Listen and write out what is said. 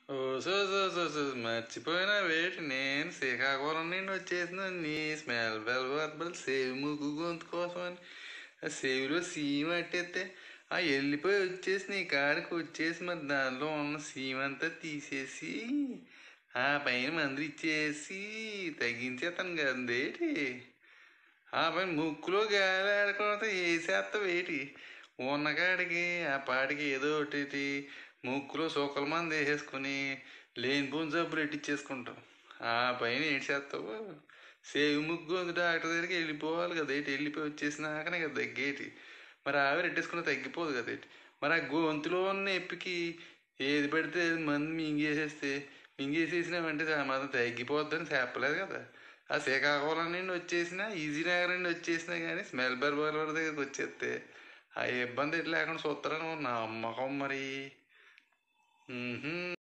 ఓ so so so so మర్చిపోయిన వేటి నేను శ్రీకాకుళం నుండి వచ్చేసిన నీ స్మెల్ బెల్ బర్బల్ సేవ్ ముగ్గు గొంతు కోసం అని ఆ సేవ్లో సీమ్ అట్టేస్తే ఆ వెళ్ళిపోయి వచ్చేసి నీ కాడికి వచ్చేసి మరి దానిలో ఉన్న సీమ్ అంతా తీసేసి ఆ పైన మంది ఇచ్చేసి తగ్గించేస్తాను కదేటి ఆ పైన ముక్కులో గాలి ఆడకుండా వేసేస్తావు వేటి ఉన్న కాడికి ఆ పాటికి ఏదో ఒకటి ముక్కులో సోకల మంది వేసేసుకుని లేనిపోని జబ్బులు ఎట్టించేసుకుంటాం ఆ పైన ఏంటి చేస్తావు సేవి ముగ్గు ఉంది డాక్టర్ దగ్గరికి వెళ్ళిపోవాలి కదా ఏంటి వెళ్ళిపోయి వచ్చేసినాకనే కదా తగ్గేటి మరి ఆవిరి ఎట్టేసుకుని తగ్గిపోదు కదా ఏంటి మరి ఆ గొంతులో ఉన్న ఎప్పికి ఏది పెడితే అది మంది మింగేసేస్తే మింగేసేసినామంటే ఆ మాత్రం తగ్గిపోద్దని చెప్పలేదు కదా ఆ శ్రీకాకుళం నుండి వచ్చేసినా ఈజీ నగర్ నుండి వచ్చేసినా కానీ స్మెల్ బర్బర్ దగ్గరికి వచ్చేస్తే ఆ ఇబ్బంది ఎట్లా లేకుండా చూస్తారని నా నమ్మకం మరి మ్హూ.